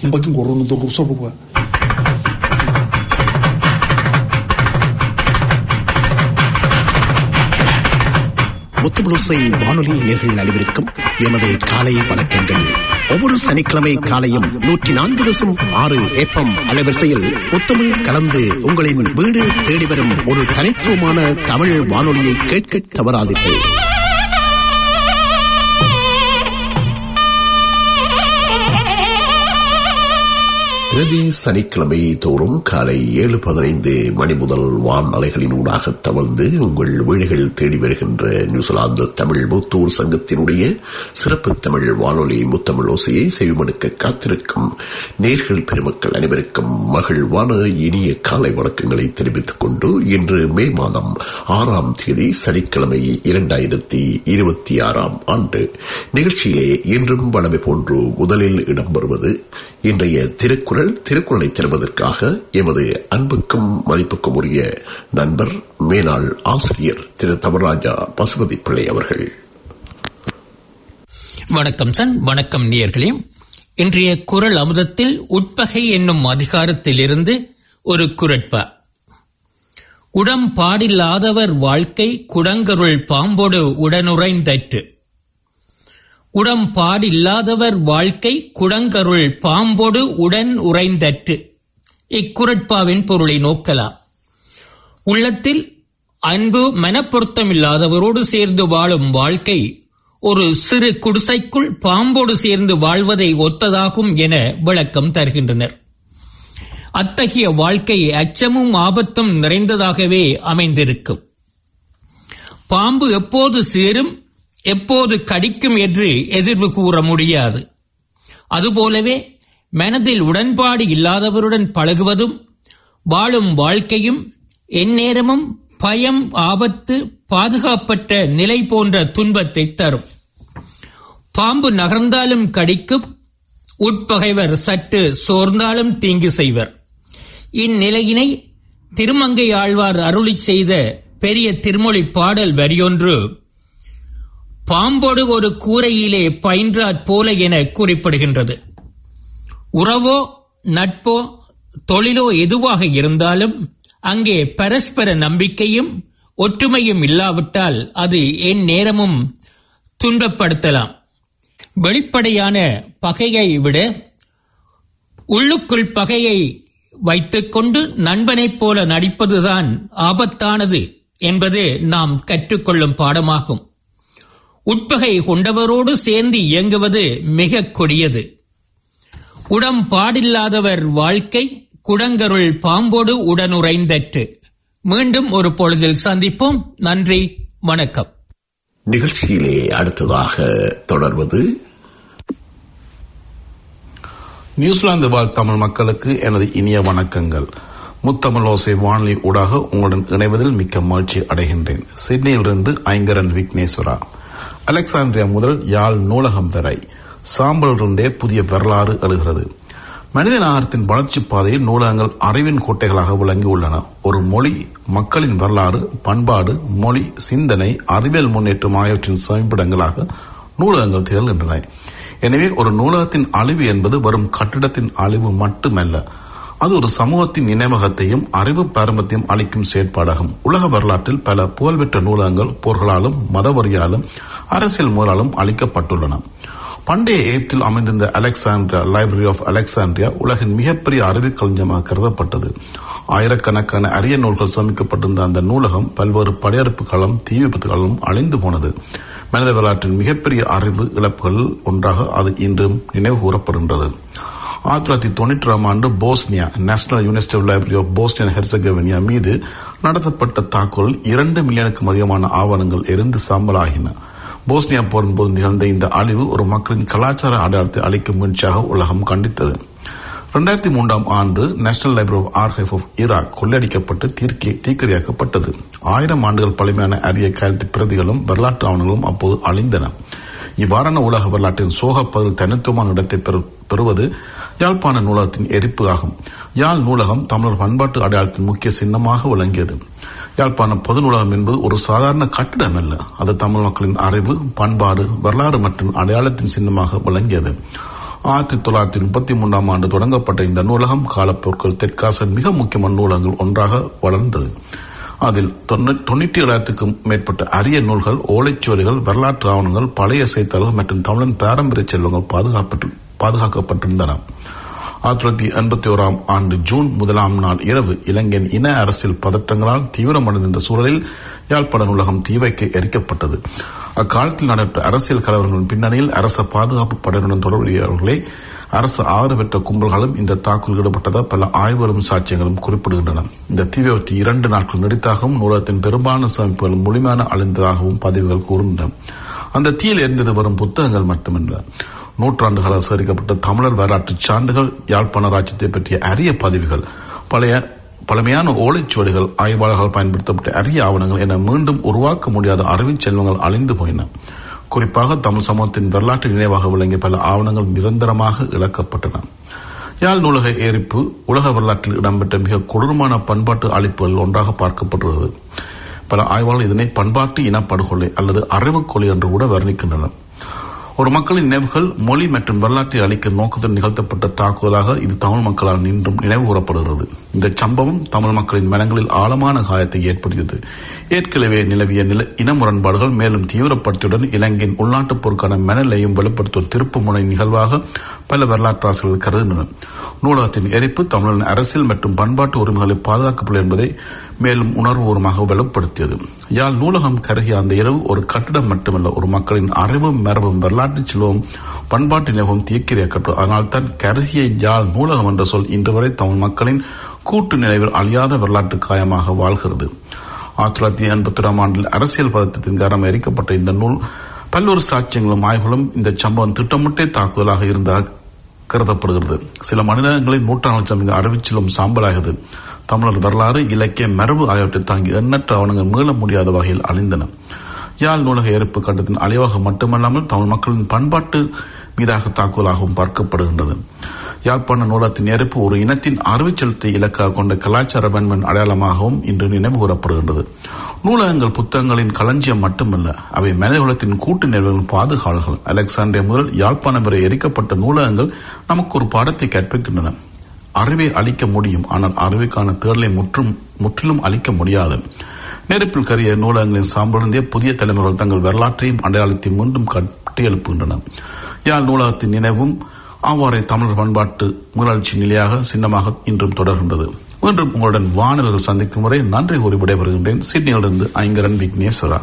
mpaka ngorono ndo ruso bwa முத்துபுலோசை வானொலி நேர்கள் அனைவருக்கும் எமது காலை வணக்கங்கள் ஒவ்வொரு சனிக்கிழமை காலையும் நூற்றி நான்கு தசம் ஆறு ஏப்பம் அலைவரிசையில் முத்தமிழ் கலந்து உங்களின் வீடு தேடி வரும் ஒரு தனித்துவமான தமிழ் வானொலியை கேட்க தவறாதீர்கள் பிரதி சனிக்கிழமை தோறும் காலை ஏழு பதினைந்து மணி முதல் வான் அலைகளின் ஊடாக தவழ்ந்து உங்கள் வீடுகள் தேடி வருகின்ற நியூசிலாந்து தமிழ் மூத்தூர் சங்கத்தினுடைய சிறப்பு தமிழ் வானொலி முத்தமிழ் ஓசையை செய்வமெடுக்க காத்திருக்கும் நேர்கள் பெருமக்கள் அனைவருக்கும் மகிழ்வான இனிய காலை வணக்கங்களை தெரிவித்துக் கொண்டு இன்று மே மாதம் ஆறாம் தேதி சனிக்கிழமை இரண்டாயிரத்தி இருபத்தி ஆறாம் ஆண்டு நிகழ்ச்சியிலே இன்றும் வளமை போன்று முதலில் இடம்பெறுவது இன்றைய திருக்குறள் திருக்குறளை தருவதற்காக எமது அன்புக்கும் மதிப்புக்கும் உரிய நண்பர் மேனாள் ஆசிரியர் திரு தவராஜா பசுபதி பிள்ளை அவர்கள் வணக்கம் சன் வணக்கம் நேயர்களே இன்றைய குரல் அமுதத்தில் உட்பகை என்னும் அதிகாரத்திலிருந்து ஒரு குரட்பா உடம்பாடில்லாதவர் வாழ்க்கை குடங்கருள் பாம்போடு உடனுறைந்தற்று உடம்பாடில்லாதவர் வாழ்க்கை குடங்கருள் பாம்போடு உடன் உறைந்தற்று இக்குரட்பாவின் பொருளை நோக்கலாம் உள்ளத்தில் அன்பு மனப்பொருத்தமில்லாதவரோடு சேர்ந்து வாழும் வாழ்க்கை ஒரு சிறு குடிசைக்குள் பாம்போடு சேர்ந்து வாழ்வதை ஒத்ததாகும் என விளக்கம் தருகின்றனர் அத்தகைய வாழ்க்கை அச்சமும் ஆபத்தும் நிறைந்ததாகவே அமைந்திருக்கும் பாம்பு எப்போது சேரும் எப்போது கடிக்கும் என்று எதிர்வு கூற முடியாது அதுபோலவே மனதில் உடன்பாடு இல்லாதவருடன் பழகுவதும் வாழும் வாழ்க்கையும் எந்நேரமும் பயம் ஆபத்து பாதுகாப்பற்ற நிலை போன்ற துன்பத்தை தரும் பாம்பு நகர்ந்தாலும் கடிக்கும் உட்பகைவர் சற்று சோர்ந்தாலும் தீங்கு செய்வர் இந்நிலையினை திருமங்கை ஆழ்வார் அருளி செய்த பெரிய திருமொழி பாடல் வரியொன்று பாம்போடு ஒரு கூரையிலே பயின்றாற் போல என குறிப்பிடுகின்றது உறவோ நட்போ தொழிலோ எதுவாக இருந்தாலும் அங்கே பரஸ்பர நம்பிக்கையும் ஒற்றுமையும் இல்லாவிட்டால் அது என் நேரமும் துன்பப்படுத்தலாம் வெளிப்படையான பகையை விட உள்ளுக்குள் பகையை வைத்துக்கொண்டு நண்பனைப் போல நடிப்பதுதான் ஆபத்தானது என்பது நாம் கற்றுக்கொள்ளும் பாடமாகும் உட்பகை கொண்டவரோடு சேர்ந்து இயங்குவது மிக கொடியது உடம்பாடில்லாதவர் வாழ்க்கை குடங்கருள் பாம்போடு உடனுறைந்தற்று மீண்டும் ஒரு பொழுதில் சந்திப்போம் நன்றி வணக்கம் நிகழ்ச்சியிலே அடுத்ததாக தொடர்வது நியூசிலாந்து வாழ் தமிழ் மக்களுக்கு எனது இனிய வணக்கங்கள் முத்தமிழ் ஓசை வானொலி ஊடாக உங்களுடன் இணைவதில் மிக்க மகிழ்ச்சி அடைகின்றேன் சிட்னியிலிருந்து ஐங்கரன் விக்னேஸ்வரா அலெக்சாண்ட்ரியா முதல் யாழ் நூலகம் வரை சாம்பலிருந்தே புதிய வரலாறு எழுகிறது மனித நாகரத்தின் வளர்ச்சி பாதையில் நூலகங்கள் அறிவின் கோட்டைகளாக விளங்கியுள்ளன ஒரு மொழி மக்களின் வரலாறு பண்பாடு மொழி சிந்தனை அறிவியல் முன்னேற்றம் ஆகியவற்றின் சமிப்பிடங்களாக நூலகங்கள் திகழ்கின்றன எனவே ஒரு நூலகத்தின் அழிவு என்பது வரும் கட்டிடத்தின் அழிவு மட்டுமல்ல அது ஒரு சமூகத்தின் நினைவகத்தையும் அறிவு பாரம்பரியத்தையும் அளிக்கும் செயற்பாடாகும் உலக வரலாற்றில் பல புகழ்பெற்ற நூலகங்கள் போர்களாலும் மதவரியாலும் அரசியல் முறையாலும் அளிக்கப்பட்டுள்ளன பண்டைய எகிப்தில் அமைந்திருந்த அலெக்சாண்ட்ரியா லைப்ரரி ஆஃப் அலெக்சாண்ட்ரியா உலகின் மிகப்பெரிய அறிவு களஞ்சியமாக கருதப்பட்டது ஆயிரக்கணக்கான அரிய நூல்கள் சேமிக்கப்பட்டிருந்த அந்த நூலகம் பல்வேறு படையெடுப்பு களம் தீ விபத்துகளும் அழிந்து போனது மனித வரலாற்றின் மிகப்பெரிய அறிவு இழப்புகள் ஒன்றாக அது இன்றும் நினைவு கூறப்படுகின்றது ஆயிரத்தி தொள்ளாயிரத்தி தொண்ணூற்றாம் ஆண்டு Bosnia national university library of Bosnian Herzegovina மீது நடத்தப்பட்ட தாக்குதல் இரண்டு மில்லியனுக்கும் அதிகமான ஆவணங்கள் எரிந்து சாம்பலாகின போஸ்னியா போரின் போது நிகழ்ந்த இந்த அழிவு ஒரு மக்களின் கலாச்சார அடையாளத்தை அளிக்கும் முயற்சியாக உலகம் கண்டித்தது இரண்டாயிரத்தி மூன்றாம் ஆண்டு national library of archive of Iraq கொள்ளையடிக்கப்பட்டு தீர்க்கி தீக்கிரையாக்கப்பட்டது ஆயிரம் ஆண்டுகள் பழமையான அரிய கையெழுத்து பிரதிகளும் வரலாற்று ஆவணங்களும் அப்போது அழிந்தன இவ்வாறான உலக வரலாற்றின் சோக பதில் தனித்துவமான இடத்தை பெறுவது யாழ்ப்பாண நூலகத்தின் எரிப்பு ஆகும் யாழ் நூலகம் தமிழர் பண்பாட்டு அடையாளத்தின் முக்கிய சின்னமாக விளங்கியது யாழ்ப்பாண பொது நூலகம் என்பது ஒரு சாதாரண கட்டிடம் அல்ல அது தமிழ் மக்களின் அறிவு பண்பாடு வரலாறு மற்றும் அடையாளத்தின் சின்னமாக விளங்கியது ஆயிரத்தி தொள்ளாயிரத்தி முப்பத்தி மூன்றாம் ஆண்டு தொடங்கப்பட்ட இந்த நூலகம் காலப்போக்கில் தெற்காசின் மிக முக்கியமான நூலகங்கள் ஒன்றாக வளர்ந்தது அதில் தொண்ணூற்றி ஏழாயிரத்துக்கும் மேற்பட்ட அரிய நூல்கள் ஓலைச்சுவடிகள் வரலாற்று ஆவணங்கள் பழைய செய்தித்தாள்கள் மற்றும் தமிழின் பாரம்பரிய செல்வங்கள் பாதுகாப்பட்டு பாதுகாக்கப்பட்டிருந்தன ஆயிரத்தி தொள்ளாயிரத்தி எண்பத்தி ஓராம் ஆண்டு ஜூன் முதலாம் நாள் இரவு இலங்கையின் இன அரசியல் பதற்றங்களால் தீவிரமடைந்த சூழலில் யாழ்ப்பாண நூலகம் தீவைக்கு எரிக்கப்பட்டது அக்காலத்தில் நடைபெற்ற அரசியல் கலவரங்களின் பின்னணியில் அரச பாதுகாப்பு படையினுடன் தொடர்புடையவர்களே அரசு ஆறு பெற்ற கும்பல்களும் இந்த தாக்குதல் ஈடுபட்டதாக பல ஆய்வுகளும் சாட்சியங்களும் குறிப்பிடுகின்றன இந்த தீ விபத்து இரண்டு நாட்கள் நடித்தாகவும் நூலகத்தின் பெரும்பாலான சேமிப்புகள் முழுமையான அழிந்ததாகவும் பதிவுகள் கூறுகின்றன அந்த தீயில் எரிந்தது வரும் புத்தகங்கள் மட்டுமல்ல நூற்றாண்டுகளாக சேகரிக்கப்பட்ட தமிழர் வரலாற்று சான்றுகள் யாழ்ப்பாண ராஜ்யத்தை பற்றிய அரிய பதிவுகள் பழைய பழமையான ஓலைச்சுவடிகள் ஆய்வாளர்கள் பயன்படுத்தப்பட்ட அரிய ஆவணங்கள் என மீண்டும் உருவாக்க முடியாத அறிவிச் செல்வங்கள் அழிந்து போயின குறிப்பாக தமிழ் சமூகத்தின் வரலாற்று நினைவாக விளங்கிய பல ஆவணங்கள் நிரந்தரமாக இழக்கப்பட்டன யாழ் நூலக எரிப்பு உலக வரலாற்றில் இடம்பெற்ற மிக கொடூரமான பண்பாட்டு அழிப்புகள் ஒன்றாக பார்க்கப்படுகிறது பல ஆய்வாளர்கள் இதனை பண்பாட்டு இனப்படுகொலை அல்லது அறிவுக்கொலை என்று கூட வர்ணிக்கின்றனர் ஒரு மக்களின் நினைவுகள் மொழி மற்றும் வரலாற்றை அளிக்க நோக்கத்தில் நிகழ்த்தப்பட்ட தாக்குதலாக இது தமிழ் மக்களால் இன்றும் நினைவு கூறப்படுகிறது இந்த சம்பவம் தமிழ் மக்களின் மனங்களில் ஆழமான காயத்தை ஏற்படுத்தியது ஏற்கனவே நிலவிய நில இன முரண்பாடுகள் மேலும் தீவிரப்படுத்தியுடன் இலங்கையின் உள்நாட்டுப் போருக்கான மனநிலையும் வெளிப்படுத்தும் திருப்பு முனை நிகழ்வாக பல வரலாற்றாசிரியர்கள் கருதுகின்றனர் நூலகத்தின் எரிப்பு தமிழின் அரசியல் மற்றும் பண்பாட்டு உரிமைகளை பாதுகாக்கப்படும் என்பதை மேலும் உணர்வுபூர்வமாக வெளிப்படுத்தியது யாழ் நூலகம் கருகிய அந்த இரவு ஒரு கட்டிடம் மட்டுமல்ல ஒரு மக்களின் அறிவும் மரபும் வரலாற்று செல்வம் பண்பாட்டு நிலவும் தீக்கிரையாக்கப்பட்டது அதனால் தான் கருகிய யாழ் நூலகம் என்ற சொல் இன்று வரை தமிழ் மக்களின் கூட்டு நினைவில் அழியாத வரலாற்று காயமாக வாழ்கிறது ஆயிரத்தி தொள்ளாயிரத்தி எண்பத்தி ஒராம் ஆண்டில் அரசியல் பதட்டத்தின் காரணம் எரிக்கப்பட்ட இந்த நூல் பல்வேறு சாட்சியங்களும் ஆய்வுகளும் இந்த சம்பவம் திட்டமிட்டே தாக்குதலாக இருந்ததாக கருதப்படுகிறது சில மனிதர்களின் நூற்றாண்டு சமய அறிவிச்சிலும் சாம்பலாகிறது தமிழர் வரலாறு இலக்கியம் மரபு ஆகியவற்றை தாங்கி எண்ணற்ற ஆவணங்கள் மீள முடியாத வகையில் அழிந்தன யாழ் நூலக எரிப்பு கட்டத்தின் அழிவாக மட்டுமல்லாமல் தமிழ் மக்களின் பண்பாட்டு மீதாக தாக்குதலாகவும் பார்க்கப்படுகின்றது யாழ்ப்பாண நூலகத்தின் எரிப்பு ஒரு இனத்தின் அறிவுச்சலத்தை இலக்காக கொண்ட கலாச்சார பண்பின் அடையாளமாகவும் இன்று நினைவு கூறப்படுகின்றது நூலகங்கள் புத்தகங்களின் களஞ்சியம் மட்டுமல்ல அவை மனிதகுலத்தின் கூட்டு நிறுவனங்களின் பாதுகாவல்கள் அலெக்சாண்டியா முதல் யாழ்ப்பாணம் வரை எரிக்கப்பட்ட நூலகங்கள் நமக்கு ஒரு பாடத்தை கற்பிக்கின்றன அறிவை அளிக்க முடியும் ஆனால் அறிவுக்கான தேடலை முற்றும் முற்றிலும் அளிக்க முடியாது நெருப்பில் கரிய நூலகங்களின் சாம்பலிருந்தே புதிய தலைமுறைகள் தங்கள் வரலாற்றையும் அடையாளத்தையும் மீண்டும் கட்டியெழுப்புகின்றன யாழ் நூலகத்தின் நினைவும் அவ்வாறே தமிழர் பண்பாட்டு மீளாட்சி நிலையாக சின்னமாக இன்றும் தொடர்கின்றது மீண்டும் உங்களுடன் வானவர்கள் சந்திக்கும் முறை நன்றி கூறி விடைபெறுகின்றேன் சிட்னியிலிருந்து ஐங்கரன் விக்னேஸ்வரா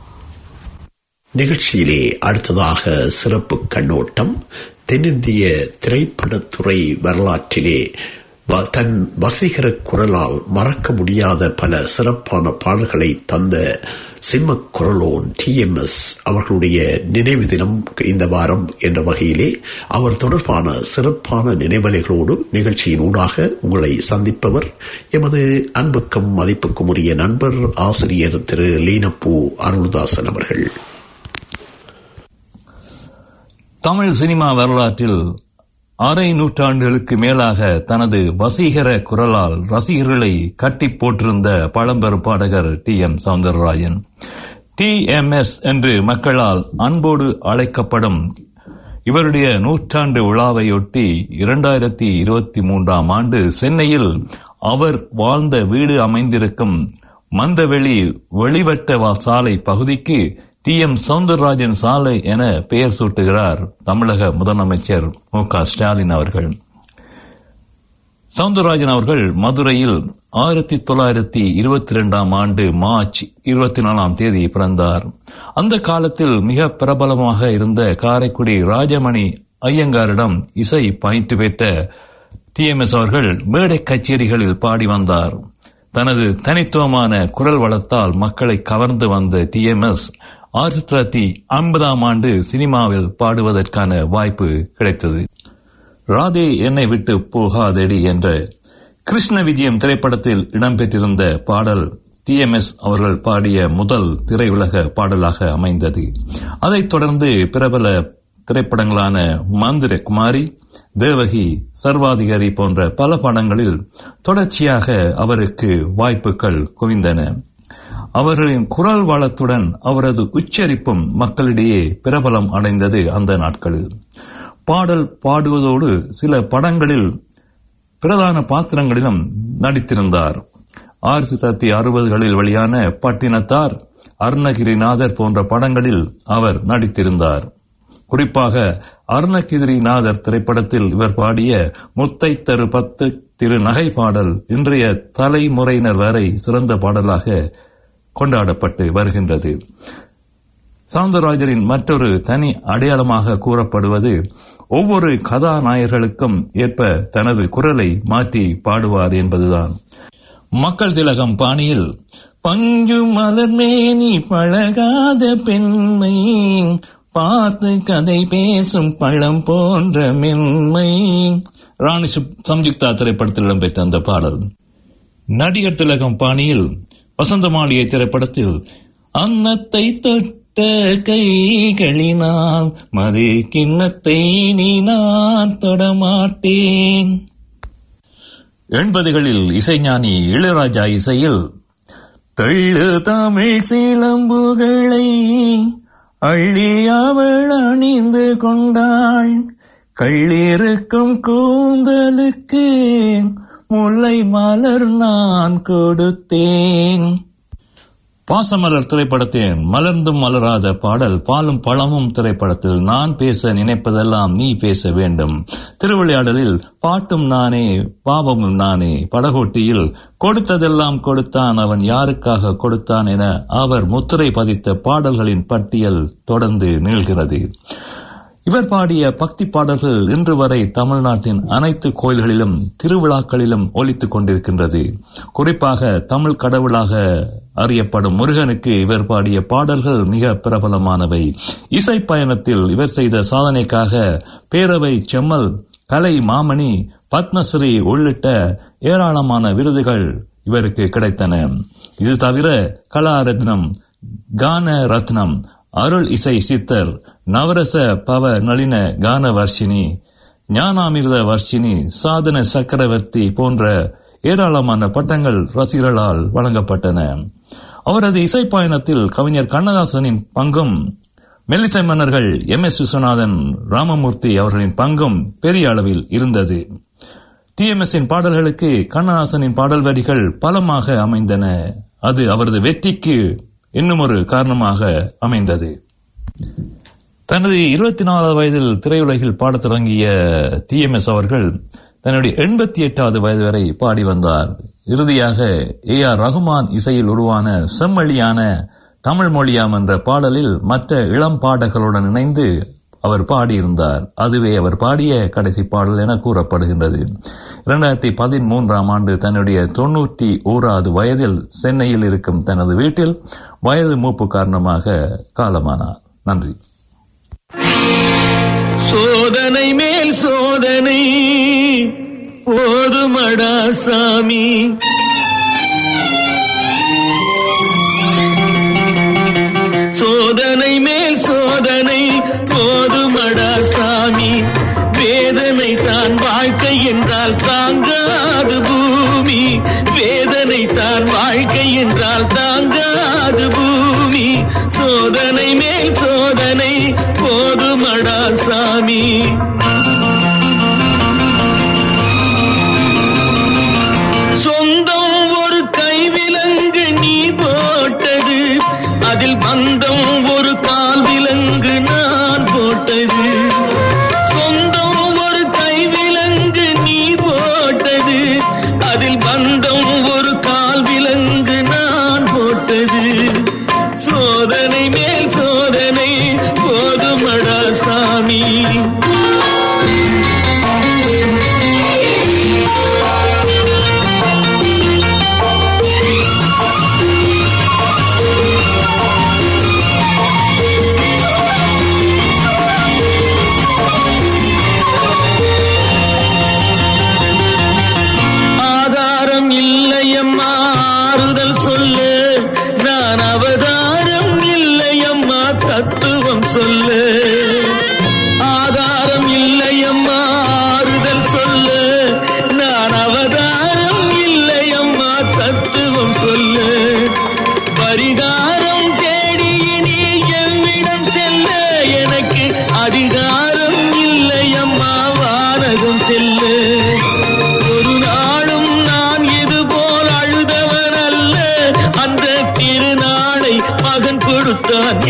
நிகழ்ச்சியிலே அடுத்ததாக சிறப்பு கண்ணோட்டம் தென்னிந்திய திரைப்படத்துறை வரலாற்றிலே தன் வசீகர குரலால் மறக்க முடியாத பல சிறப்பான பாடல்களை தந்த சிம்ம குரலோன் டி எம் எஸ் அவர்களுடைய நினைவு தினம் இந்த வாரம் என்ற வகையிலே அவர் தொடர்பான சிறப்பான நினைவலைகளோடு நிகழ்ச்சியின் ஊடாக உங்களை சந்திப்பவர் எமது அன்புக்கும் மதிப்புக்கும் உரிய நண்பர் ஆசிரியர் திரு லீனப்பூ அருள்தாசன் அவர்கள் தமிழ் சினிமா வரலாற்றில் அரை நூற்றாண்டுகளுக்கு மேலாக தனது வசீகர குரலால் ரசிகர்களை கட்டி போட்டிருந்த பழம்பெரும் பாடகர் T M Soundararajan T M S என்று மக்களால் அன்போடு அழைக்கப்படும் இவருடைய நூற்றாண்டு விழாவையொட்டி இரண்டாயிரத்தி இருபத்தி மூன்றாம் ஆண்டு சென்னையில் அவர் வாழ்ந்த வீடு அமைந்திருக்கும் மந்தவெளி வெளிவட்ட சாலை பகுதிக்கு டி எம் சவுந்தரராஜன் சாலை என பெயர் சூட்டுகிறார் தமிழக முதலமைச்சர் மு க ஸ்டாலின் அவர்கள் சவுந்தரராஜன் அவர்கள் மதுரையில் ஆயிரத்தி தொள்ளாயிரத்தி இருபத்தி ரெண்டாம் ஆண்டு மார்ச் இருபத்தி நாலாம் தேதி பிறந்தார் அந்த காலத்தில் மிக பிரபலமாக இருந்த காரைக்குடி ராஜமணி ஐயங்காரிடம் இசை பயிற்று பெற்ற டி எம் எஸ் அவர்கள் மேடை கச்சேரிகளில் பாடி வந்தார் தனது தனித்துவமான குரல் வளத்தால் மக்களை கவர்ந்து வந்த டி எம் எஸ் ஆயிரத்தி தொள்ளாயிரத்தி ஐம்பதாம் ஆண்டு சினிமாவில் பாடுவதற்கான வாய்ப்பு கிடைத்தது ராதே என்னை விட்டு போகாதடி என்ற கிருஷ்ண விஜயம் திரைப்படத்தில் இடம்பெற்றிருந்த பாடல் டி எம் எஸ் அவர்கள் பாடிய முதல் திரையுலக பாடலாக அமைந்தது அதைத் தொடர்ந்து பிரபல திரைப்படங்களான மந்திர குமாரி தேவகி சர்வாதிகாரி போன்ற பல படங்களில் தொடர்ச்சியாக அவருக்கு வாய்ப்புகள் குவிந்தன அவர்களின் குரல் வளத்துடன் அவரது உச்சரிப்பும் மக்களிடையே பிரபலம் அடைந்தது அந்த நாட்களில் பாடல் பாடுவதோடு சில படங்களில் பிரதான பாத்திரங்களிலும் நடித்திருந்தார் ஆயிரத்தி தொள்ளாயிரத்தி அறுபதுகளில் வெளியான பட்டினத்தார் அருணகிரிநாதர் போன்ற படங்களில் அவர் நடித்திருந்தார் குறிப்பாக அருணகிரிநாதர் திரைப்படத்தில் இவர் பாடிய முத்தை தரு பத்து திரு நகை பாடல் இன்றைய தலைமுறையினர் வரை சிறந்த பாடலாக கொண்டாடப்பட்டு வருகின்றது சவுந்தரராஜரின் மற்றொரு தனி அடையாளமாக கூறப்படுவது ஒவ்வொரு கதாநாயகர்களுக்கும் ஏற்ப தனது குரலை மாற்றி பாடுவார் என்பதுதான் மக்கள் திலகம் பாணியில் பஞ்சு மலர்மேனி பழகாத பெண்மை பார்த்து கதை பேசும் பழம் போன்ற மென்மை ராணி சம்யுக்தா திரைப்படத்தில் இடம்பெற்ற அந்த பாடல் நடிகர் திலகம் பாணியில் வசந்தமாளிகை திரைப்படத்தில் அன்னத்தை தொட்ட கைகளினால் மது கிண்ணத்தை நீ நான் தொடமாட்டேன் எண்பதுகளில் இசைஞானி இளையராஜா இசையில் தள்ளு தமிழ் சிலம்புகளை அள்ளி அவள் அணிந்து கொண்டாள் கள்ளிருக்கும் கூந்தலுக்கு முல்லை மலர் நான் கொடுத்தேன் பாசமலர் திரைப்படத்தின் மலர்ந்தும் மலராத பாடல் பாலும் பழமும் திரைப்படத்தில் நான் பேச நினைப்பதெல்லாம் நீ பேச வேண்டும் திருவிளையாடலில் பாட்டும் நானே பாவமும் நானே படகோட்டியில் கொடுத்ததெல்லாம் கொடுத்தான் அவன் யாருக்காக கொடுத்தான் என அவர் முத்திரை பதித்த பாடல்களின் பட்டியல் தொடர்ந்து நீள்கிறது இவர் பாடிய பக்தி பாடல்கள் இன்று வரை தமிழ்நாட்டின் அனைத்து கோயில்களிலும் திருவிழாக்களிலும் ஒலித்துக் கொண்டிருக்கின்றது குறிப்பாக தமிழ் கடவுளாக அறியப்படும் முருகனுக்கு இவர் பாடிய பாடல்கள் மிக பிரபலமானவை இசை பயணத்தில் இவர் செய்த சாதனைக்காக பேரவை செம்மல் கலை மாமணி பத்மஸ்ரீ உள்ளிட்ட ஏராளமான விருதுகள் இவருக்கு கிடைத்தன இது தவிர கலாரத்னம் கான ரத்னம் அருள் இசை சித்தர் நவரச பவ நளின கான வர்ஷினி ஞானாமிர்த வர்ஷினி சாதன சக்கரவர்த்தி போன்ற ஏராளமான பட்டங்கள் ரசிகர்களால் வழங்கப்பட்டன அவரது இசை பயணத்தில் கவிஞர் கண்ணதாசனின் பங்கும் மெல்லிசை மன்னர்கள் எம் எஸ் விஸ்வநாதன் ராமமூர்த்தி அவர்களின் பங்கும் பெரிய அளவில் இருந்தது டிஎம்எஸ்ஸின் பாடல்களுக்கு கண்ணதாசனின் பாடல் வரிகள் பலமாக அமைந்தன அது அவரது வெற்றிக்கு இன்னும் ஒரு காரணமாக அமைந்தது தனது இருபத்தி நாலாவது வயதில் திரையுலகில் பாடத் தொடங்கிய டி எம் எஸ் அவர்கள் தன்னுடைய எண்பத்தி எட்டாவது வயது வரை பாடி வந்தார் இறுதியாக ஏ ஆர் ரகுமான் இசையில் உருவான செம்மொழியான தமிழ் மொழியாம் என்ற பாடலில் மற்ற இளம் பாடல்களுடன் இணைந்து அவர் பாடியிருந்தார் அதுவே அவர் பாடிய கடைசி பாடல் என கூறப்படுகின்றது இரண்டாயிரத்தி பதிமூன்றாம் ஆண்டு தன்னுடைய தொன்னூற்றி ஓராவது வயதில் சென்னையில் இருக்கும் தனது வீட்டில் வயது மூப்பு காரணமாக காலமானார் நன்றி சோதனை மேல் சோதனை போதுமடா சாமி சோதனை மேல் சோதனை போதுமடா சாமி வேதனை தான் வாழ்க்கை என்றால் தாங்காது பூமி வேதனை தான் வாழ்க்கை என்றால் தாங்காது பூமி சோதனை மேல் சோதனை போதுமடா சாமி சொந்தம் ஒரு கைவிலங்கு நீ போட்டது அதில் பந்தம் ஒரு கால் விலங்கு நான் போட்டது சொந்தம் ஒரு கைவிலங்கு நீ போட்டது அதில் பந்தம் ஒரு கால் விலங்கு நான் போட்டது சோதனை மேல் சோதனை போதுமடா சாமி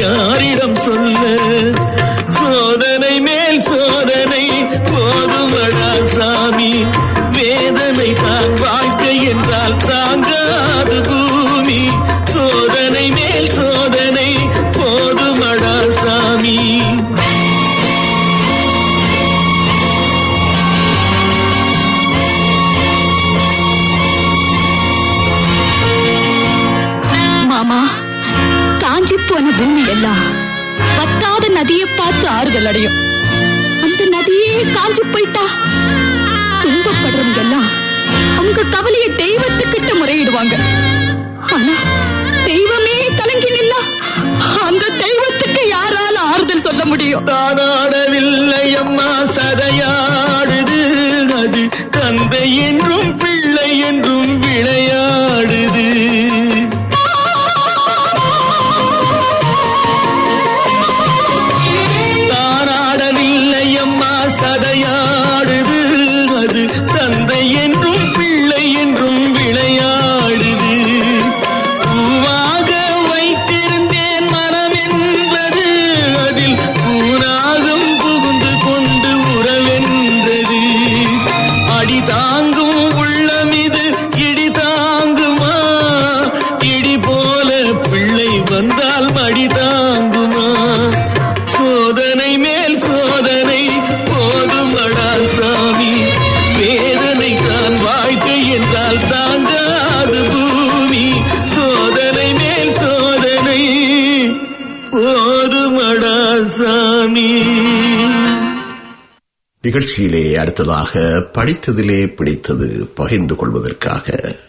யாரிடம் சொல்ல சோதனை மேல் சோதனை போதுமடா சாமி வேதனை தான் வாழ்க்கை என்றால் தாங்காது பூமி சோதனை மேல் சோதனை போதுமடா சாமி மாமா காஞ்சி போன பூமி எல்லாம் வத்தாத நதியை பார்த்து ஆறுதல் அடையும் அந்த நதியே காஞ்சி போயிட்டா துன்பப்படுறவங்க எல்லாம் அவங்க கவலைய தெய்வத்துக்கிட்ட முறையிடுவாங்க ஆனா தெய்வமே கலங்கி நின்னா அந்த தெய்வத்துக்கு யாரால ஆறுதல் சொல்ல முடியும் தானாடவில்லை அம்மா சதையாடுது அது தந்தை என்றும் பிள்ளை என்றும் விளையாடுது தானாடவில்லை அம்மா சதையாடுது அது தந்தை என்றும் பிள்ளை என்றும் விளையாடுது பூவாக வைத்திருந்தேன் மனம் என்பது அதில் பூராகம் புகுந்து கொண்டு உறவென்றது அடி தாங்கும் உள்ளம் இது இடி தாங்குமா இடி போல பிள்ளை வந்தால் மடி தாங்குமா சோதனை மேல் சோதனை போதுமடா சாமி வேதனை தான் வாழ்க்கை என்றால் தாங்காது பூமி சோதனை மேல் சோதனை போதுமடா சாமி நிகழ்ச்சியிலே அடுத்ததாக படித்ததிலே பிடித்தது பகிர்ந்து கொள்வதற்காக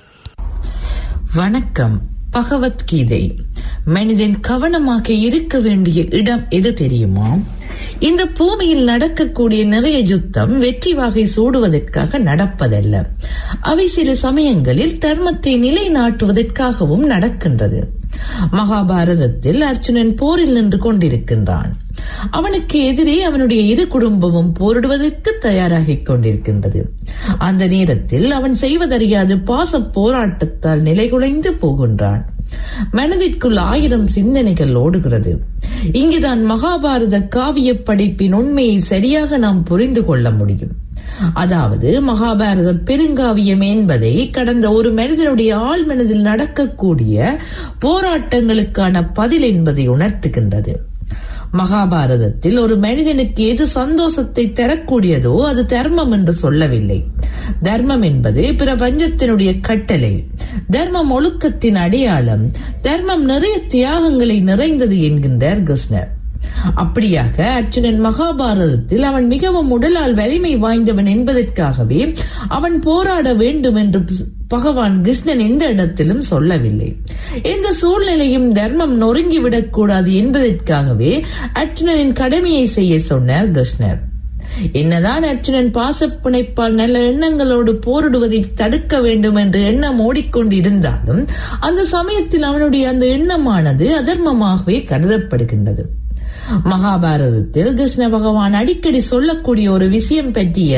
வணக்கம் பகவத்கீதை மனிதன் கவனமாக இருக்க வேண்டிய இடம் எது தெரியுமா இந்த பூமியில் நடக்கக்கூடிய நிறைய யுத்தம் வெற்றி வாகை சூடுவதற்காக நடப்பதல்ல அவை சில சமயங்களில் தர்மத்தை நிலைநாட்டுவதற்காகவும் நடக்கின்றது மகாபாரதத்தில் அர்ஜுனன் போரில் நின்று கொண்டிருக்கின்றான் அவனுக்கு எதிரே அவனுடைய இரு குடும்பமும் போரிடுவதற்கு தயாராகிக் கொண்டிருக்கின்றது அந்த நேரத்தில் அவன் செய்வதறியாது பாச போராட்டத்தால் நிலைகுலைந்து போகின்றான் மனதிற்குள் ஆயிரம் சிந்தனைகள் ஓடுகிறது இங்குதான் மகாபாரத காவிய படைப்பின் உண்மையை சரியாக நாம் புரிந்து கொள்ள முடியும் அதாவது மகாபாரத பெருங்காவியம் என்பதை கடந்த ஒரு மனிதனுடைய ஆழ் மனதில் நடக்கக்கூடிய போராட்டங்களுக்கான பதில் என்பதை உணர்த்துகின்றது மகாபாரதத்தில் ஒரு மனிதனுக்கு எது சந்தோஷத்தை தரக்கூடியதோ அது தர்மம் என்று சொல்லவில்லை தர்மம் என்பது பிரபஞ்சத்தினுடைய கட்டளை தர்மம் ஒழுக்கத்தின் அடையாளம் தர்மம் நிறைய தியாகங்களை நிறைந்தது என்கின்றார் கிருஷ்ணர் அப்படியாக அர்ஜுனன் மகாபாரதத்தில் அவன் மிகவும் உடலால் வலிமை வாய்ந்தவன் என்பதற்காகவே அவன் போராட வேண்டும் என்று பகவான் கிருஷ்ணன் எந்த இடத்திலும் சொல்லவில்லை எந்த சூழ்நிலையும் தர்மம் நொறுங்கிவிடக் கூடாது என்பதற்காகவே அர்ஜுனனின் கடமையை செய்ய சொன்னார் கிருஷ்ணர் என்னதான் அர்ஜுனன் பாசப்பிணைப்பால் நல்ல எண்ணங்களோடு போரிடுவதை தடுக்க வேண்டும் என்ற எண்ணம் ஓடிக்கொண்டிருந்தாலும் அந்த சமயத்தில் அவனுடைய அந்த எண்ணமானது அதர்மமாகவே கருதப்படுகின்றது மகாபாரதத்தில் கிருஷ்ண பகவான் அடிக்கடி சொல்லக்கூடிய ஒரு விஷயம் பற்றிய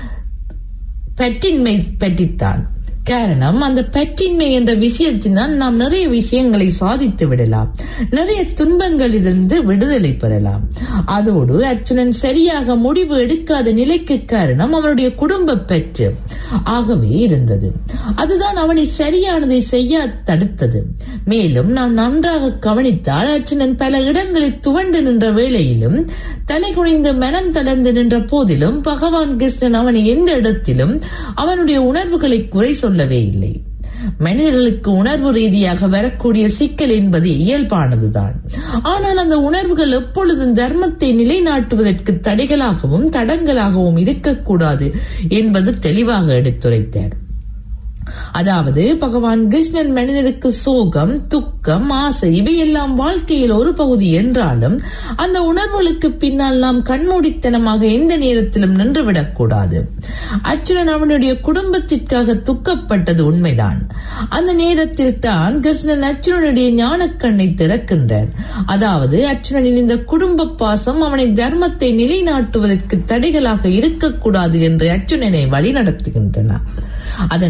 பற்றின்மை பற்றித்தான் காரணம் அந்த பற்றின்மை என்ற விஷயத்தினால் நாம் நிறைய விஷயங்களை சாதித்து விடலாம் நிறைய துன்பங்களிலிருந்து விடுதலை பெறலாம் அதோடு அர்ஜுனன் சரியாக முடிவு எடுக்காத நிலைக்கு காரணம் அவனுடைய குடும்ப பெற்று ஆகவே இருந்தது அதுதான் அவனை சரியானதை செய்ய தடுத்தது மேலும் நாம் நன்றாக கவனித்தால் அர்ஜுனன் பல இடங்களில் துவண்டு நின்ற வேளையிலும் தலை குனிந்து மனம் தளர்ந்து நின்ற போதிலும் பகவான் கிருஷ்ணன் அவனை எந்த இடத்திலும் அவனுடைய உணர்வுகளை குறை சொல்லவே இல்லை மனிதர்களுக்கு உணர்வு ரீதியாக வரக்கூடிய சிக்கல் என்பது இயல்பானதுதான் ஆனால் அந்த உணர்வுகள் எப்பொழுதும் தர்மத்தை நிலைநாட்டுவதற்கு தடைகளாகவும் தடங்களாகவும் இருக்கக்கூடாது என்பது தெளிவாக எடுத்துரைத்தார் அதாவது பகவான் கிருஷ்ணன் மனிதனுக்கு சோகம் துக்கம் ஆசை இவையெல்லாம் வாழ்க்கையில் ஒரு பகுதி என்றாலும் அந்த உணர்வுகளுக்கு பின்னால் நாம் கண்மூடித்தனமாக எந்த நேரத்திலும் நின்றுவிடக் கூடாது அர்ஜுனன் அவனுடைய குடும்பத்திற்காக துக்கப்பட்டது உண்மைதான் அந்த நேரத்தில் தான் கிருஷ்ணன் அர்ஜுனனுடைய ஞானக்கண்ணை திறக்கின்றான் அதாவது அர்ஜுனனின் இந்த குடும்ப பாசம் அவனை தர்மத்தை நிலைநாட்டுவதற்கு தடைகளாக இருக்கக்கூடாது என்று அர்ஜுனனை வழிநடத்துகின்றன அதனால் எவ்வளவு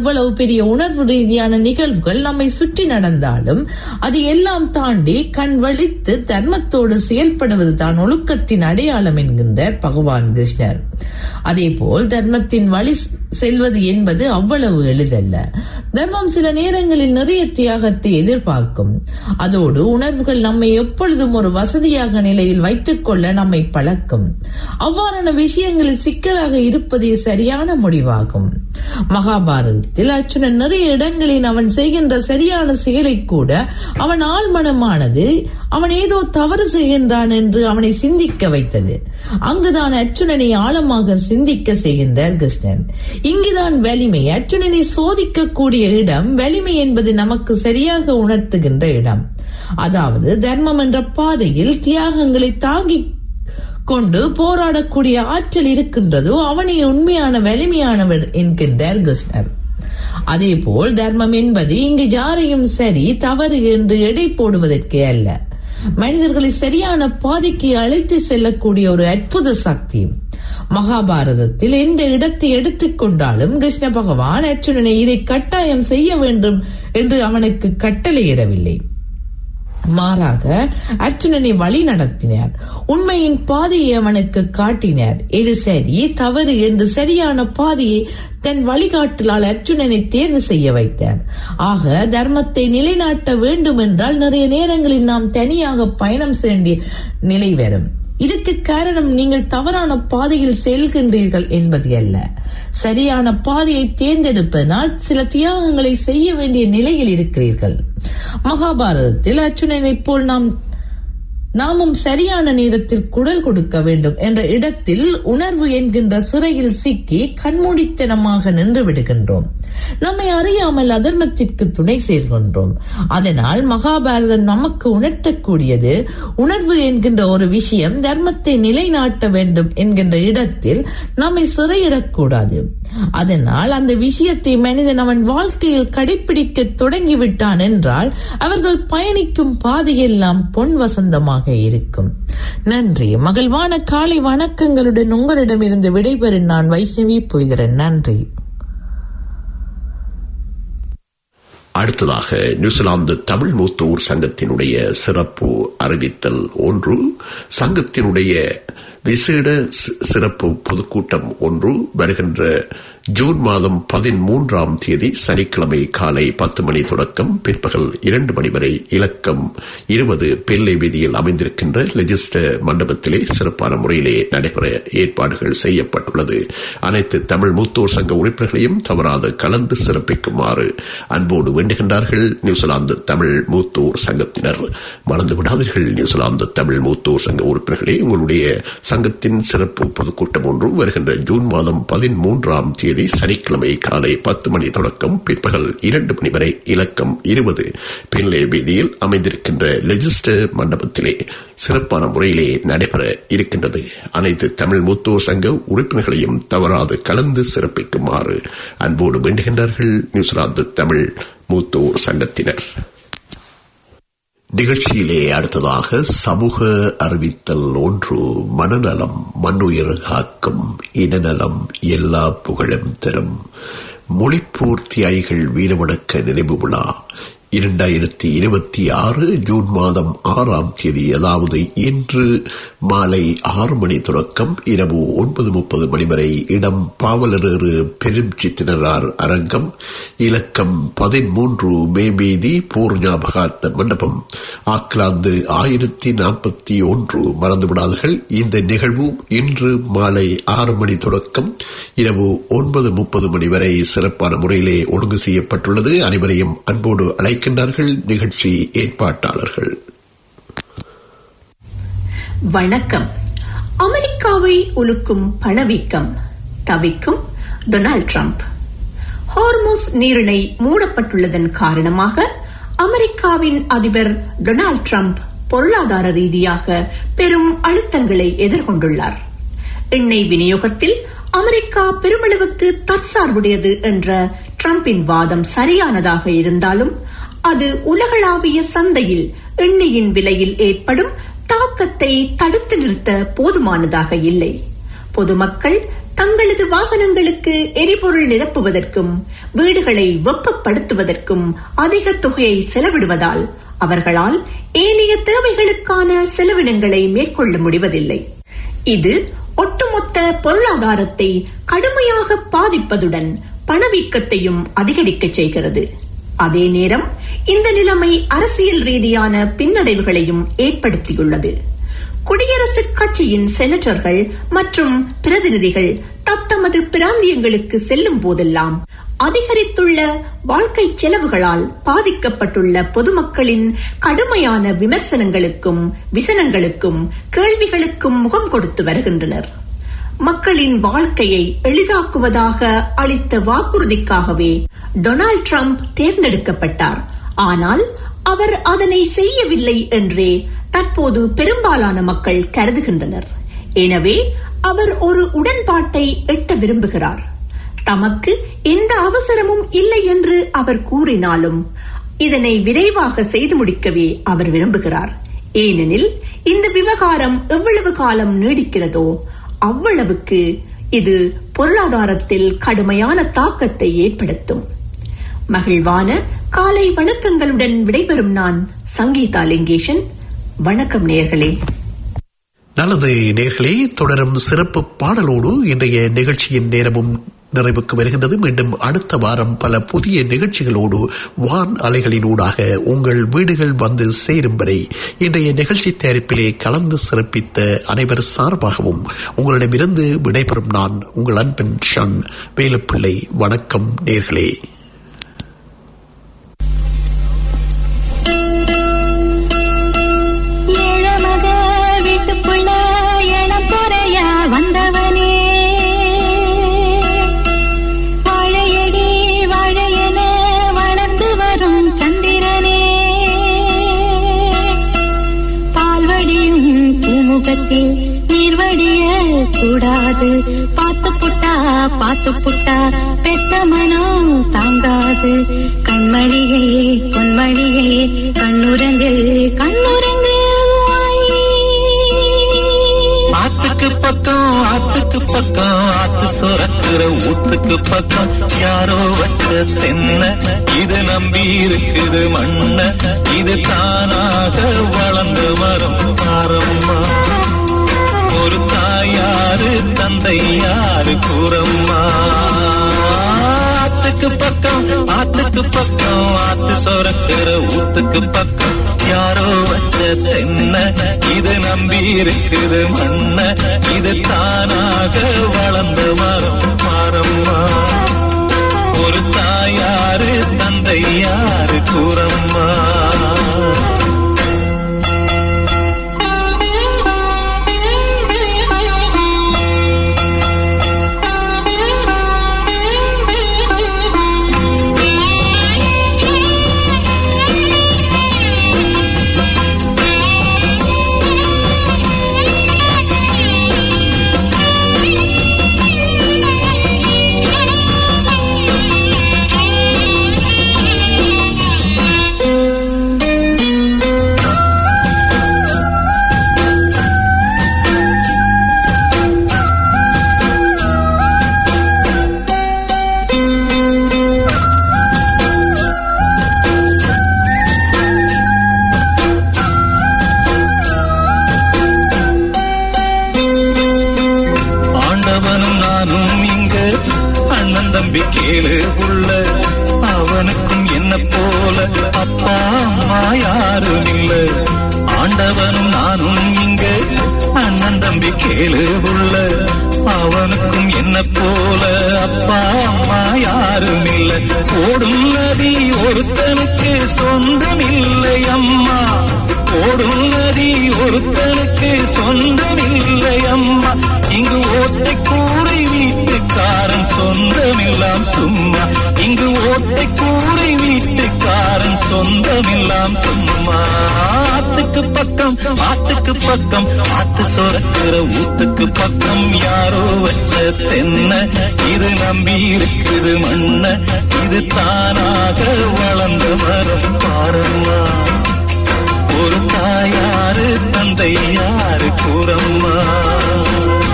எவ்வளவு பெரிய உணர்வு ரீதியான நிகழ்வுகள் நம்மை சுற்றி நடந்தாலும் அது எல்லாம் தாண்டி கண் வலித்து தர்மத்தோடு செயல்படுவது தான் ஒழுக்கத்தின் அடையாளம் என்கின்றார் பகவான் கிருஷ்ணர் அதேபோல் தர்மத்தின் வழி செல்வது என்பது அவ்வளவு எளிதல்ல தர்மம் சில நேரங்களில் நிறைய தியாகத்தை எதிர்பார்க்கும் அதோடு உணர்வுகள் நம்மை எப்பொழுதும் ஒரு வசதியாக நிலையில் வைத்துக் கொள்ள நம்மை பழக்கும் அவ்வாறான விஷயங்களில் சிக்கலாக இருப்பதே சரியான முடிவாகும் மகாபாரதத்தில் அர்ச்சுனன் நிறைய இடங்களில் அவன் செய்கின்ற சரியான செயலை கூட அவன் ஆழ்மனமானது அவன் ஏதோ தவறு செய்கின்றான் என்று அவனை சிந்திக்க வைத்தது அங்குதான் அர்ச்சுனனை ஆழமாக சிந்திக்க செய்கின்றார் கிருஷ்ணன் இங்குதான் வலிமை அர்ச்சுனனை சோதிக்கக்கூடிய இடம் வலிமை என்பது நமக்கு சரியாக உணர்த்துகின்ற இடம் அதாவது தர்மம் என்ற பாதையில் தியாகங்களை தாங்கி கொண்டு போராடக்கூடிய ஆற்றல் இருக்கின்றதோ அவனே உண்மையான வலிமையானவர் என்கின்றார் கிருஷ்ணர் அதேபோல் தர்மம் என்பது இங்கு யாரையும் சரி தவறு என்று எடை போடுவதற்கே அல்ல மனிதர்களை சரியான பாதைக்கு அழைத்து செல்லக்கூடிய ஒரு அற்புத சக்தி மகாபாரதத்தில் எந்த இடத்தை எடுத்துக்கொண்டாலும் கிருஷ்ண பகவான் அர்ச்சுனனை இதை கட்டாயம் செய்ய வேண்டும் என்று அவனுக்கு கட்டளையிடவில்லை மாறாக அர்ச்சுனனை வழி நடத்தினார் உண்மையின் பாதையை அவனுக்கு காட்டினார் எது சரி தவறு என்று சரியான பாதையை தன் வழிகாட்டலால் அர்ச்சுனனை தேர்வு செய்ய வைத்தார் ஆக தர்மத்தை நிலைநாட்ட வேண்டும் என்றால் நிறைய நேரங்களில் நாம் தனியாக பயணம் செய்ய நிலை வரும் இதுக்கு காரணம் நீங்கள் தவறான பாதையில் செல்கின்றீர்கள் என்பது அல்ல சரியான பாதையை தேர்ந்தெடுப்பதனால் சில தியாகங்களை செய்ய வேண்டிய நிலையில் இருக்கிறீர்கள் மகாபாரதத்தில் அர்ச்சுனனைப் போல் நாம் நாமும் சரியான நேரத்தில் குரல் கொடுக்க வேண்டும் என்ற இடத்தில் உணர்வு என்கின்ற சிறையில் சிக்கி கண்மூடித்தனமாக நின்று விடுகின்றோம் நம்மை அறியாமல் அதர்மத்திற்கு துணை சேர்கின்றோம் அதனால் மகாபாரதம் நமக்கு உணர்த்தக்கூடியது உணர்வு என்கின்ற ஒரு விஷயம் தர்மத்தை நிலைநாட்ட வேண்டும் என்கின்ற இடத்தில் நம்மை சிறையிடக்கூடாது அதனால் அந்த விஷயத்தை மனிதன் அவன் வாழ்க்கையில் கடைபிடிக்க தொடங்கிவிட்டான் என்றால் அவர்கள் பயணிக்கும் பாதையெல்லாம் பொன் வசந்தமாக இருக்கும் நன்றி மகிழ்வான காலை வணக்கங்களுடன் உங்களிடமிருந்து விடைபெறும் நான் வைஷ்ணவி போகிறேன் நன்றி அடுத்ததாக நியூசிலாந்து தமிழ் மூத்தூர் சங்கத்தினுடைய சிறப்பு அறிவித்தல் ஒன்று சங்கத்தினுடைய விசேட சிறப்பு பொதுக்கூட்டம் ஒன்று வருகின்ற ஜூன் மாதம் பதிமூன்றாம் தேதி சனிக்கிழமை காலை பத்து மணி தொடக்கம் பிற்பகல் இரண்டு மணி வரை இலக்கம் இருபது பெல்லை வீதியில் அமைந்திருக்கின்ற லெஜிஸ்டர் மண்டபத்திலே சிறப்பான முறையிலே நடைபெற ஏற்பாடுகள் செய்யப்பட்டுள்ளது அனைத்து தமிழ் மூத்தோர் சங்க உறுப்பினர்களையும் தவறாது கலந்து சிறப்பிக்குமாறு அன்போடு வேண்டுகின்றார்கள் நியூசிலாந்து தமிழ் மூத்தோர் சங்கத்தினர் மறந்து விடாதீர்கள் நியூசிலாந்து தமிழ் மூத்தோர் சங்க உறுப்பினர்களே உங்களுடைய சங்கத்தின் சிறப்பு பொதுக்கூட்டம் ஒன்று வருகின்ற ஜூன் மாதம் பதிமூன்றாம் தேதி தேதி சனிக்கிழமை காலை பத்து மணி தொடக்கம் பிற்பகல் இரண்டு மணி வரை இலக்கம் இருபது பின்லே வீதியில் அமைந்திருக்கின்ற லெஜிஸ்டர் மண்டபத்திலே சிறப்பான முறையிலே நடைபெற இருக்கின்றது அனைத்து தமிழ் மூத்தோர் சங்க உறுப்பினர்களையும் தவறாது கலந்து சிறப்பிக்குமாறு அன்போடு வேண்டுகின்றார்கள் நியூசிலாந்து தமிழ் மூத்தோர் சங்கத்தினர் நிகழ்ச்சியிலே அடுத்ததாக சமூக அறிவித்தல் ஒன்று மனநலம் மண்ணுயிர் காக்கும் இனநலம் எல்லா புகழும் தரும் மொழிப்பூர்த்தியாய்கள் வீரவணக்க நினைவு விழா இரண்டாயிரத்தி இருபத்தி ஆறு ஜூன் மாதம் ஆறாம் தேதி அதாவது இன்று மாலை ஆறு மணி தொடக்கம் இரவு ஒன்பது முப்பது மணி வரை இடம் பாவலரேறு பெரும் சித்தினரார் அரங்கம் இலக்கம் பதிமூன்று மேபீதி போர் ஞாபகார்த்த மண்டபம் ஆக்லாந்து ஆயிரத்தி நாற்பத்தி ஒன்று மறந்துவிடாதீர்கள் இந்த நிகழ்வு இன்று மாலை ஆறு மணி தொடக்கம் இரவு ஒன்பது முப்பது மணி வரை சிறப்பான முறையிலே ஒழுங்கு செய்யப்பட்டுள்ளது அனைவரையும் அன்போடு அழைக்கின்றார்கள் நிகழ்ச்சி ஏற்பாட்டாளர்கள் வணக்கம் அமெரிக்காவை உலுக்கும் பணவீக்கம் தவிக்கும் டொனால்ட் ட்ரம்ப் ஹார்மோஸ் நீரிணை மூடப்பட்டுள்ளதன் காரணமாக அமெரிக்காவின் அதிபர் டொனால்ட் ட்ரம்ப் பொருளாதார ரீதியாக பெரும் அழுத்தங்களை எதிர்கொண்டுள்ளார் எண்ணெய் விநியோகத்தில் அமெரிக்கா பெருமளவுக்கு தற்சார்புடையது என்ற ட்ரம்பின் வாதம் சரியானதாக இருந்தாலும் அது உலகளாவிய சந்தையில் எண்ணெயின் விலையில் ஏற்படும் தாக்கத்தை தடுத்து நிறுத்த போதுமானதாக இல்லை பொதுமக்கள் தங்களது வாகனங்களுக்கு எரிபொருள் நிரப்புவதற்கும் வீடுகளை வெப்பப்படுத்துவதற்கும் அதிக தொகையை செலவிடுவதால் அவர்களால் ஏனைய தேவைகளுக்கான செலவினங்களை மேற்கொள்ள முடிவதில்லை இது ஒட்டுமொத்த பொருளாதாரத்தை கடுமையாக பாதிப்பதுடன் பணவீக்கத்தையும் அதிகரிக்க செய்கிறது அதே நேரம் இந்த நிலைமை அரசியல் ரீதியான பின்னடைவுகளையும் ஏற்படுத்தியுள்ளது குடியரசுக் கட்சியின் செனட்டர்கள் மற்றும் பிரதிநிதிகள் தத்தமது பிராந்தியங்களுக்கு செல்லும் போதெல்லாம் அதிகரித்துள்ள வாழ்க்கை செலவுகளால் பாதிக்கப்பட்டுள்ள பொதுமக்களின் கடுமையான விமர்சனங்களுக்கும் விசனங்களுக்கும் கேள்விகளுக்கும் முகம் கொடுத்து வருகின்றனர் மக்களின் வாழ்க்கையை எளிதாக்குவதாக அளித்த வாக்குறுதிக்காகவே டொனால்ட் ட்ரம்ப் தேர்ந்தெடுக்கப்பட்டார் ஆனால் அவர் அதனை செய்யவில்லை என்றே தற்போது பெரும்பாலான மக்கள் கருதுகின்றனர் எனவே அவர் ஒரு உடன்பாட்டை எட்ட விரும்புகிறார் தமக்கு எந்த அவசரமும் இல்லை என்று அவர் கூறினாலும் இதனை விரைவாக செய்து முடிக்கவே அவர் விரும்புகிறார் ஏனெனில் இந்த விவகாரம் எவ்வளவு காலம் நீடிக்கிறதோ அவ்வளவுக்கு இது பொருளாதாரத்தில் கடுமையான தாக்கத்தை ஏற்படுத்தும் மகிழ்வான காலை வணக்கங்களுடன் விடைபெறும் நான் சங்கீதா லிங்கேஷன் வணக்கம் நேர்களே நல்லது நேர்களே தொடரும் சிறப்பு பாடலோடு இன்றைய நிகழ்ச்சியின் நேரமும் நிறைவுக்கு வருகின்றது மீண்டும் அடுத்த வாரம் பல புதிய நிகழ்ச்சிகளோடு வான் அலைகளினூடாக உங்கள் வீடுகள் வந்து சேரும் வரை இன்றைய நிகழ்ச்சி தயாரிப்பிலே கலந்து சிறப்பித்த அனைவர் சார்பாகவும் உங்களிடமிருந்து விடைபெறும் நான் உங்கள் அன்பின் ஷன் வேலுப்பிள்ளை வணக்கம் நேர்களே ஏழமக வீட்டுக்குள்ள இளம் பொறையா வந்தவனே வாழையடி வாழையென வளர்ந்து வரும் சந்திரனே பால்வடியும் பூமுகத்தில் நீர்வடிய கூடாது பார்த்து புட்டா பார்த்து புட்டா பெத்த மனம் தாங்காது கண்மணியே பொன்மணியே கண்ணுரங்கு கண்ணுரங்கு ஆத்துக்கு பக்கம் ஆத்துக்கு பக்கம் ஆத்து சுரக்கிற ஊத்துக்கு பக்கம் யாரோ வச்ச தென்ன இது நம்பி இருக்குது மண்ண இது தானாக வளர்ந்து வரும் பாரம்மா ஒரு தாயாரு தந்தை யாரு கூறம்மா ஆத்துக்கு பக்கம் ஆத்துக்கு பக்கம் ஆத்து சொரக்கிற ஊத்துக்கு பக்கம் யாரோ வச்ச தென்ன இது நம்பி இருக்குது மண்ண இது தானாக வளர்ந்த மரம் மரம்மா ஒரு தாயாரு தந்தை யாரு கூறம்மா ஆண்டவனும் நானும் இங்க அண்ணன் தம்பி கேளு உள்ள அவனுக்கும் என்ன போல அப்பா அம்மா யாரும் இல்ல ஆண்டவனும் நானும் இங்க அண்ணன் தம்பி கேளு உள்ள அவனுக்கும் என்ன போல அப்பா அம்மா யாரும் இல்ல ஓடும் நதி ஒருத்தனுக்கு சொந்தம் இல்லை அம்மா ஓடும் நதி ஒருத்தனுக்கு சொந்தமில்லை அம்மா இங்கு ஓட்டை கூரை வீட்டுக்காரன் சொந்தமெல்லாம் சும்மா இங்கு ஓட்டை கூரை வீட்டுக்காரன் சொந்தமெல்லாம் சும்மா ஆத்துக்கு பக்கம் ஆத்துக்கு பக்கம் ஆத்து சொரக்கிற ஊத்துக்கு பக்கம் யாரோ வச்ச தென்ன இது நம்பி இருக்குது மண்ண இது தானாக வளர்ந்த மரம் பாரம்மா ஒரு தாயாரு தந்தை யாரு கூறம்மா